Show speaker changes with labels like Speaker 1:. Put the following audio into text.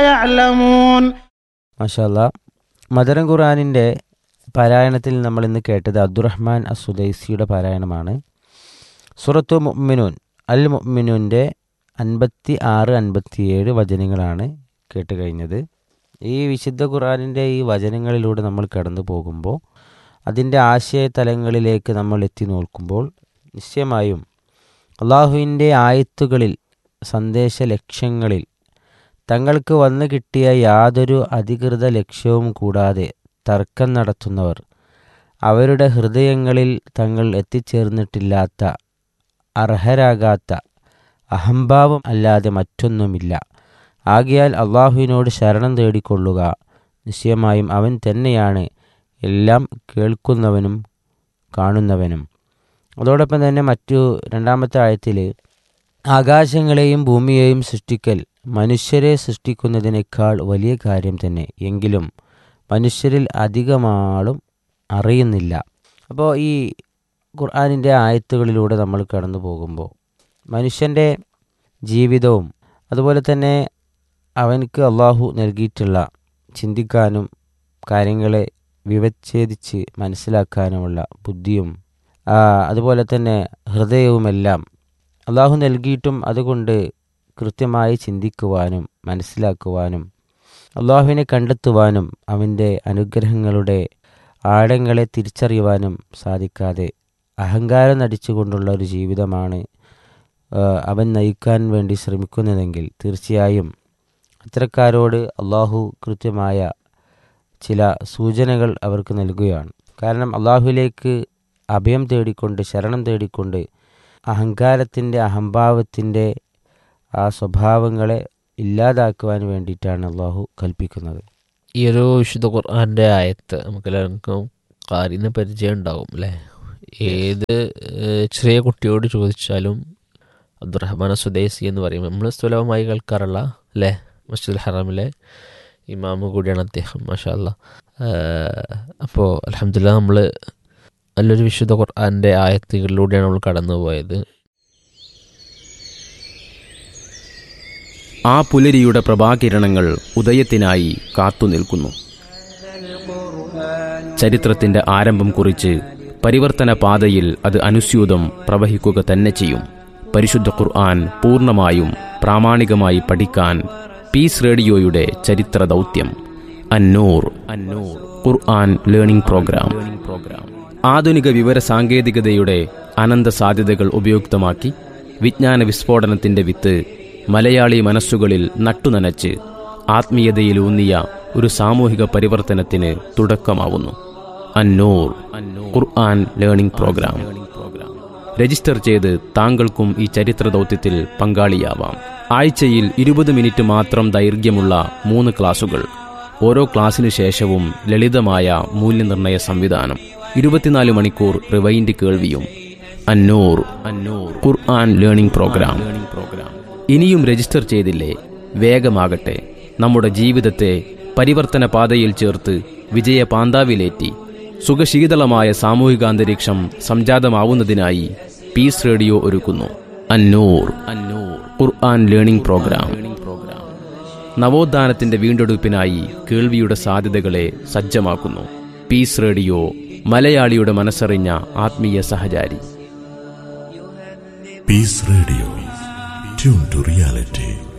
Speaker 1: يعلمون
Speaker 2: മാഷല്ല മദരം ഖുറാനിൻ്റെ പാരായണത്തിൽ നമ്മൾ ഇന്ന് കേട്ടത് അബ്ദുറഹ്മാൻ അസുദൈസിയുടെ പാരായണമാണ് സുറത്തു മുഅ്മിനൂൻ അൽ മുഅ്മിനൂൻ്റെ അൻപത്തി ആറ് അൻപത്തിയേഴ് വചനങ്ങളാണ് കേട്ട് കഴിഞ്ഞത് ഈ വിശുദ്ധ ഖുറാനിൻ്റെ ഈ വചനങ്ങളിലൂടെ നമ്മൾ കടന്നു പോകുമ്പോൾ അതിൻ്റെ ആശയതലങ്ങളിലേക്ക് നമ്മൾ എത്തി നോക്കുമ്പോൾ നിശ്ചയമായും അള്ളാഹുവിൻ്റെ ആയത്തുകളിൽ സന്ദേശ ലക്ഷ്യങ്ങളിൽ തങ്ങൾക്ക് വന്നു കിട്ടിയ യാതൊരു അധികൃത ലക്ഷ്യവും കൂടാതെ തർക്കം നടത്തുന്നവർ അവരുടെ ഹൃദയങ്ങളിൽ തങ്ങൾ എത്തിച്ചേർന്നിട്ടില്ലാത്ത അർഹരാകാത്ത അഹംഭാവം അല്ലാതെ മറ്റൊന്നുമില്ല ആകിയാൽ അള്ളാഹുവിനോട് ശരണം തേടിക്കൊള്ളുക നിശ്ചയമായും അവൻ തന്നെയാണ് എല്ലാം കേൾക്കുന്നവനും കാണുന്നവനും അതോടൊപ്പം തന്നെ മറ്റു രണ്ടാമത്തെ ആയത്തിൽ ആകാശങ്ങളെയും ഭൂമിയെയും സൃഷ്ടിക്കൽ മനുഷ്യരെ സൃഷ്ടിക്കുന്നതിനേക്കാൾ വലിയ കാര്യം തന്നെ എങ്കിലും മനുഷ്യരിൽ അധികമാളും അറിയുന്നില്ല അപ്പോൾ ഈ ഖുർആാനിൻ്റെ ആയത്തുകളിലൂടെ നമ്മൾ കടന്നു പോകുമ്പോൾ മനുഷ്യൻ്റെ ജീവിതവും അതുപോലെ തന്നെ അവനക്ക് അള്ളാഹു നൽകിയിട്ടുള്ള ചിന്തിക്കാനും കാര്യങ്ങളെ വിവച്ഛേദിച്ച് മനസ്സിലാക്കാനുമുള്ള ബുദ്ധിയും ആ, അതുപോലെ തന്നെ ഹൃദയവുമെല്ലാം അള്ളാഹു നൽകിയിട്ടും അതുകൊണ്ട് കൃത്യമായി ചിന്തിക്കുവാനും മനസ്സിലാക്കുവാനും അള്ളാഹുവിനെ കണ്ടെത്തുവാനും അവൻ്റെ അനുഗ്രഹങ്ങളുടെ ആഴങ്ങളെ തിരിച്ചറിയുവാനും സാധിക്കാതെ അഹങ്കാരം നടിച്ചുകൊണ്ടുള്ള ഒരു ജീവിതമാണ് ആ, അവൻ നയിക്കാൻ വേണ്ടി ശ്രമിക്കുന്നതെങ്കിൽ തീർച്ചയായും അത്തരക്കാരോട് അള്ളാഹു കൃത്യമായ ചില സൂചനകൾ അവർക്ക് നൽകുകയാണ് കാരണം അള്ളാഹുവിലേക്ക് അഭയം തേടിക്കൊണ്ട് ശരണം തേടിക്കൊണ്ട് അഹങ്കാരത്തിൻ്റെ അഹംഭാവത്തിൻ്റെ ആ സ്വഭാവങ്ങളെ ഇല്ലാതാക്കുവാൻ വേണ്ടിയിട്ടാണ് അള്ളാഹു കൽപ്പിക്കുന്നത്
Speaker 3: ഈ ഒരു വിശുദ്ധ ഖുർആന്റെ ആയത്ത് നമുക്ക് എല്ലാവർക്കും കാരിന് പരിചയം ഉണ്ടാവും അല്ലേ ഏത് ഏഹ്, ചെറിയ കുട്ടിയോട് ചോദിച്ചാലും അബ്ദുറഹ്മാൻ സുദൈസി എന്ന് പറയും നമ്മൾ സുലഭമായി കേൾക്കാറുള്ള അല്ലേ മസ്ജിദുൽ ഹറാമിലെ ഇമാമ് കൂടിയാണ് അദ്ദേഹം മാഷാ അല്ലാ അപ്പോൾ അലഹമില്ല നമ്മൾ നല്ലൊരു വിശുദ്ധ ഖുർആന്റെ ആയത്തുകളിലൂടെയാണ് നമ്മൾ കടന്നു പോയത്
Speaker 4: ആ പുലരിയുടെ പ്രഭാകിരണങ്ങൾ ഉദയത്തിനായി കാത്തുനിൽക്കുന്നു ചരിത്രത്തിന്റെ ആരംഭം കുറിച്ച് പരിവർത്തന പാതയിൽ അത് അനുസ്യൂതം പ്രവഹിക്കുക തന്നെ ചെയ്യും പരിശുദ്ധ ഖുർആൻ പൂർണ്ണമായും പ്രാമാണികമായി പഠിക്കാൻ പീസ് റേഡിയോയുടെ ചരിത്ര ദൗത്യം Annoor Annoor Quran learning programme programme ആധുനിക വിവര സാങ്കേതികതയുടെ അനന്ത സാധ്യതകൾ ഉപയുക്തമാക്കി വിജ്ഞാന വിസ്ഫോടനത്തിന്റെ വിത്ത് മലയാളി മനസ്സുകളിൽ നട്ടുനനച്ച് ആത്മീയതയിലൂന്നിയ ഒരു സാമൂഹിക പരിവർത്തനത്തിന് തുടക്കമാവുന്നു Annoor Quran learning programme register ചെയ്ത് താങ്കൾക്കും ഈ ചരിത്ര ദൗത്യത്തിൽ പങ്കാളിയാവാം ആഴ്ചയിൽ ഇരുപത് മിനിറ്റ് മാത്രം ദൈർഘ്യമുള്ള മൂന്ന് ക്ലാസുകൾ ഓരോ ക്ലാസ്സിനു ശേഷവും ലളിതമായ മൂല്യനിർണ്ണയ സംവിധാനം ഇരുപത്തിനാല് മണിക്കൂർ റിവൈൻഡ് കേൾവിയും Annoor Annoor Quran learning programme programme ഇനിയും രജിസ്റ്റർ ചെയ്തില്ലേ വേഗമാകട്ടെ നമ്മുടെ ജീവിതത്തെ പരിവർത്തന പാതയിൽ ചേർത്ത് വിജയ പാന്താവിലേറ്റി സുഖശീതളമായ സാമൂഹികാന്തരീക്ഷം സംജാതമാവുന്നതിനായി പീസ് റേഡിയോ ഒരുക്കുന്നു Annoor Annoor Quran learning programme programme നവോത്ഥാനത്തിന്റെ വീണ്ടെടുപ്പിനായി കേൾവിയുടെ സാധ്യതകളെ സജ്ജമാക്കുന്നു പീസ് റേഡിയോ മലയാളിയുടെ മനസ്സറിഞ്ഞ ആത്മീയ സഹചാരി
Speaker 5: Peace Radio. Tune to reality.